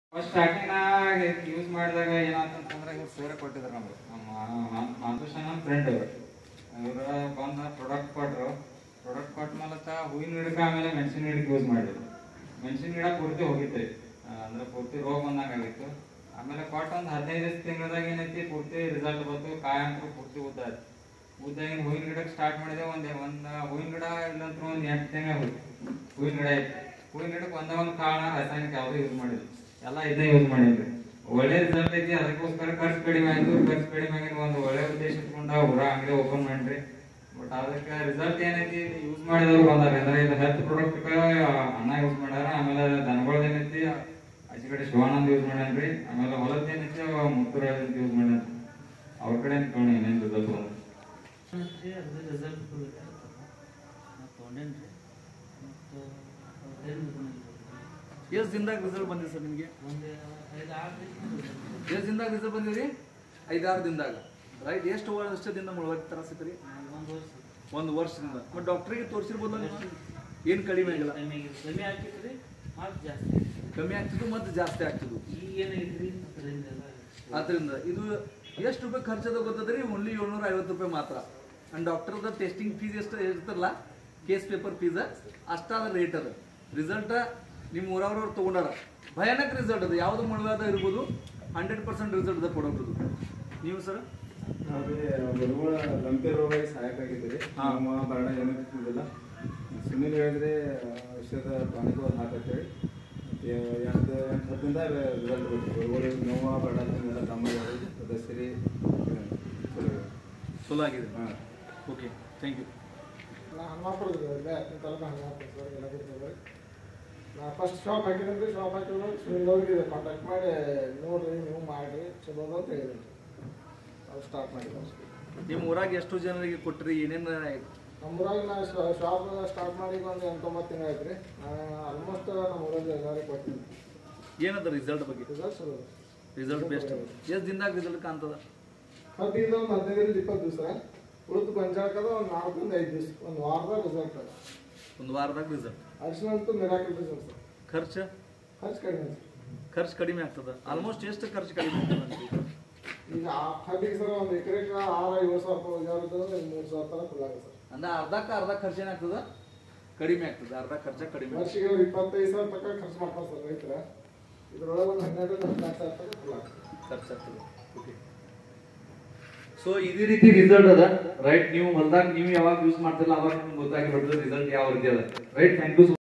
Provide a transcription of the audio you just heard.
First starting use ಮಾಡಿದಾಗ ಏನಾತಂತಂದ್ರೆ ಇವ್ರು ಸೇರೆ ಕೊಟ್ಟಿದ್ರು ನಮ್ಗೆ ನಮ್ಮ ಮಾತುಷನ್ ನಮ್ಮ ಫ್ರೆಂಡ್ ಇವರು ಇವರು ಬಂದ ಪ್ರಾಡಕ್ಟ್ ಕೊಟ್ಟರು ಪ್ರಾಡಕ್ಟ್ ಕೊಟ್ಟ ಮೂಲಕ ಹೂವಿನ ಗಿಡಕ್ಕೆ ಆಮೇಲೆ ಮೆಣಸಿನ ಗಿಡಕ್ಕೆ ಯೂಸ್ ಮಾಡಿದ್ರು ಮೆಣಸಿನ ಗಿಡ ಪೂರ್ತಿ ಹೋಗಿತ್ತು ಅಂದ್ರೆ ಪೂರ್ತಿ ರೋಗ ಬಂದಂಗೆ ಆಗಿತ್ತು ಆಮೇಲೆ ಕೊಟ್ಟು ಒಂದು ಹದಿನೈದು ತಿಂಗಳದಾಗ ಏನೈತಿ ಪೂರ್ತಿ ರಿಸಲ್ಟ್ ಬಂತು ಕಾಯಿ ಅಂತೂ ಪೂರ್ತಿ ಉದ್ದ ಆಯ್ತು ಉದ್ದಾಗಿನ ಹೂವಿನ ಗಿಡಕ್ಕೆ ಸ್ಟಾರ್ಟ್ ಮಾಡಿದೆ ಒಂದು ಒಂದು ಹೂವಿನ ಗಿಡ ಇಲ್ಲಂತೂ ಒಂದು ಎಂಟು ತಿಂಗಳು ಹೋಯ್ತು ಹೂವಿನ ಗಿಡ ಐತಿ ಹೂವಿನ ಗಿಡಕ್ಕೆ ಒಂದೇ ಒಂದು ಕಾರಣ ರಾಸಾಯನಿಕ ಯಾವುದೂ ಯೂಸ್ ಮಾಡಿಲ್ಲ ಎಲ್ಲ ಇದನ್ನೇ ಯೂಸ್ ಮಾಡಿದ್ರಿ ಒಳ್ಳೆ ರಿಸಲ್ಟ್ ಐತಿ ಅದಕ್ಕೋಸ್ಕರ ಖರ್ಚು ಕಡಿಮೆ ಆಯ್ತು ಖರ್ಚು ಕಡಿಮೆ ಆಗಿನ ಒಂದು ಒಳ್ಳೆ ಉದ್ದೇಶ ಇಟ್ಕೊಂಡ ಊರ ಅಂಗಡಿ ಓಪನ್ ಮಾಡ್ರಿ ಬಟ್ ಅದಕ್ಕೆ ರಿಸಲ್ಟ್ ಏನೈತಿ ಯೂಸ್ ಮಾಡಿದವ್ರು ಬಂದಾರ ಅಂದ್ರೆ ಇದು ಹೆಲ್ತ್ ಪ್ರಾಡಕ್ಟ್ ಅನ್ನ ಯೂಸ್ ಮಾಡ್ಯಾರ ಆಮೇಲೆ ದನಗಳದ ಏನೈತಿ ಆಚೆ ಕಡೆ ಶಿವಾನಂದ್ ಯೂಸ್ ಮಾಡ್ಯಾನ್ರಿ ಆಮೇಲೆ ಹೊಲದ ಏನೈತಿ ಮುತ್ತೂರ ಯೂಸ್ ಮಾಡ್ಯಾನ ಅವ್ರ ಕಡೆ ತೊಗೊಂಡು ಏನೇನು ರಿಸಲ್ಟ್ ಬಂದ ನೋಡ್ರಿ ಅದ್ರ ರಿಸಲ್ಟ್ ಮತ್ತು ತೊಗೊಂಡೇನ್ರಿ ಮತ್ತು ಅದೇನು ಎಷ್ಟು ದಿನದಾಗ ರಿಸಲ್ಟ್ ಬಂದಿದೆ ಸರ್ ನಿಮಗೆ ಒಂದು ಐದು ಆರು ದಿವಸ ಎಷ್ಟು ದಿನದಾಗ ರಿಸಲ್ಟ್ ಬಂದಿರಿ ಐದಾರು ದಿನದಾಗ ರೈಟ್ ಎಷ್ಟು ವರ್ಷದಿಂದ ಮುಳುವತ್ತಿ ತರ ಸಿಕ್ರಿ ಒಂದು ವರ್ಷ ಒಂದು ವರ್ಷದಿಂದ ಮತ್ತು ಡಾಕ್ಟ್ರಿಗೆ ತೋರಿಸಿರ್ಬೋದಲ್ಲ ಏನು ಕಡಿಮೆ ಆಗಿಲ್ಲ ಕಮ್ಮಿ ಆಗಿತ್ತು ಕಮ್ಮಿ ಆಗ್ತಿದ್ರಿ ಮತ್ತು ಜಾಸ್ತಿ ಕಮ್ಮಿ ಆಗ್ತಿದ್ದು ಮತ್ತು ಜಾಸ್ತಿ ಆಗ್ತಿದ್ದು ಈಗ ಏನಾಗಿದ್ರಿ ಅದರಿಂದ ಎಲ್ಲ ಆದ್ರಿಂದ ಇದು ಎಷ್ಟು ರೂಪಾಯಿ ಖರ್ಚದ ಗೊತ್ತದ್ರಿ ಓನ್ಲಿ ಏಳ್ನೂರ ಐವತ್ತು ರೂಪಾಯಿ ಮಾತ್ರ ಅಂಡ್ ಡಾಕ್ಟರ್ದ ಟೆಸ್ಟಿಂಗ್ ಫೀಸ್ ಎಷ್ಟು ಇರ್ತಲ್ಲ ಕೇಸ್ ಪೇಪರ್ ಫೀಸ್ ಅಷ್ಟಾದ ರೇಟ್ ಅದ ರಿಸಲ್ಟ್ ನಿಮ್ಮ ಊರವ್ರವ್ರು ತಗೊಂಡಾರ ಭಯಾನಕ ರಿಸಲ್ಟ್ ಅದ ಯಾವುದು ಮುಳುಗಾದ ಇರ್ಬೋದು ಹಂಡ್ರೆಡ್ ಪರ್ಸೆಂಟ್ ರಿಸಲ್ಟ್ ಅದ ಪ್ರಾಡಕ್ಟ್ ನೀವು ಸರ್ ಅದೇ ಬರುಗಳ ಲಂಪೆ ರೋಗ ಸಹಾಯಕ ಆಗಿದ್ದೀರಿ ಹಾ. ನಮ್ಮ ಬರಣ ಏನೂ ಇದ್ದಿಲ್ಲ ಸುನಿಲ್ ಹೇಳಿದ್ರೆ ಔಷಧ ಟಾನಿಕ್ ಹಾಕತ್ತೇಳಿ ಮತ್ತೆ ಎಂಟು ಎಂಟು ಹತ್ತರಿಂದ ರಿಸಲ್ಟ್ ಬಂತು ಬರುಗಳು ನೋವು ಬರಣ ಎಲ್ಲ ಕಮ್ಮಿ ಆಗೋದು ದಸರಿ ಚಲೋ ಆಗಿದೆ ಹಾಂ ಓಕೆ ಥ್ಯಾಂಕ್ ಯು ನಾ ಹನುಮಾಪುರ ಇಲ್ಲೇ ತಾಲೂಕು ಹನುಮಾಪುರ ಸರ್ ಎಲ್ಲ ಗೊತ್ತಿದೆ ನಾ ಫಸ್ಟ್ ಶಾಪ್ ಹಾಕಿದ್ರೆ ಶಾಪ್ ಹಾಕಿದ್ರು ಸುನಿಲ್ದವ್ರಿಗೆ ಕಾಂಟ್ಯಾಕ್ಟ್ ಮಾಡಿ ನೋಡ್ರಿ ನೀವು ಮಾಡಿರಿ ಚಲೋ ಅದ ಅಂತ ಹೇಳಿದ್ರು ಅವ್ರು ಸ್ಟಾರ್ಟ್ ಮಾಡಿದ್ರು ನಿಮ್ಮ ಊರಾಗ ಎಷ್ಟು ಜನರಿಗೆ ಕೊಟ್ರಿ ಏನೇನು ನಮ್ಮೂರಾಗ ನಾ ಶಾಪ್ ಸ್ಟಾರ್ಟ್ ಮಾಡಿ ಈಗ ಒಂದು ಎಂಟೊಂಬತ್ತು ತಿಂಗಳು ಆಯ್ತು ರೀ ನಾನು ಆಲ್ಮೋಸ್ಟ್ ನಮ್ಮ ಊರಲ್ಲಿ ಎಲ್ಲರಿಗೆ ಕೊಟ್ಟಿದ್ದೀನಿ ಏನದ ರಿಸಲ್ಟ್ ಬಗ್ಗೆ ರಿಸಲ್ಟ್ ಚಲೋ ಅದ ರಿಸಲ್ಟ್ ಬೆಸ್ಟ್ ಎಷ್ಟು ದಿನದಾಗ ರಿಸಲ್ಟ್ ಕಾಣ್ತದ ಹದಿನೈದು ಒಂದು ಹದಿನೈದರಿಂದ ಇಪ್ಪತ್ತು ದಿವಸ ಉಳಿದು ಗೊಂಜಾಳಕ್ಕದ ಒಂದು ನಾಲ್ಕರಿಂದ ಐದು ದಿವಸ ಒಂದು ವಾರದಾಗ ರಿಸಲ್ಟ್ ಅದ ಒಂದು ವಾರದಾಗ ರಿಸಲ್ಟ್ ಅರಿಶಿನ ಅಂತೂ ಮಿರಾಕಲ್ ರಿಸಲ್ಟ್ ಸರ್ ಖರ್ಚು ಖರ್ಚು ಕಡಿಮೆ ಸರ್ ಖರ್ಚು ಕಡಿಮೆ ಆಗ್ತದ ಆಲ್ಮೋಸ್ಟ್ ಎಷ್ಟು ಖರ್ಚು ಕಡಿಮೆ ಆಗ್ತದ ಅಂತೀರಿ? ಈಗ ಹಬ್ಬಿಗೆ ಸರ್ ಒಂದು ಎಕರೆಗೆ ಆರು ಏಳು ಸಾವಿರ ರೂಪಾಯಿ ಹೋಗ್ಯಾವ್ದು ಮೂರು ಸಾವಿರ ತನಕ ಫುಲ್ ಆಗುತ್ತೆ ಸರ್ ಅಂದ್ರೆ ಅರ್ಧಕ್ಕೆ ಅರ್ಧ ಖರ್ಚು ಏನಾಗ್ತದ ಕಡಿಮೆ ಆಗ್ತದೆ ಅರ್ಧ ಖರ್ಚ ಕಡಿಮೆ ಆಗ್ತದೆ. ವರ್ಷಿಗೆ ಒಂದು ಇಪ್ಪತ್ತೈದು ಸಾವಿರ ತನಕ ಖರ್ಚು ಮಾಡ್ತಾರೆ ಸರ್ ರೈತರ ಇದ್ರೊಳಗೆ ಒಂದು ಹನ್ನೆರಡು ಹದಿನಾಲ್ಕು ಸಾವಿರ ತನಕ ಫುಲ್ ಆಗ್ತದೆ ಖರ್ಚಾಗ್ತದೆ ಓಕೆ ಸೊ ಇದೇ ರೀತಿ ರಿಸಲ್ಟ್ ಅದ ರೈಟ್ ನೀವು ಹೊಲ್ದಾಗ ನೀವು ಯಾವಾಗ ಯೂಸ್ ಮಾಡ್ತಿರಲ್ಲ ಅವಾಗ ನಿಮ್ಗೆ ಗೊತ್ತಾಗಿಬಿಡ್ತದೆ ರಿಸಲ್ಟ್ ಯಾವ ರೀತಿ ಅದ ರೈಟ್ ಥ್ಯಾಂಕ್ ಯು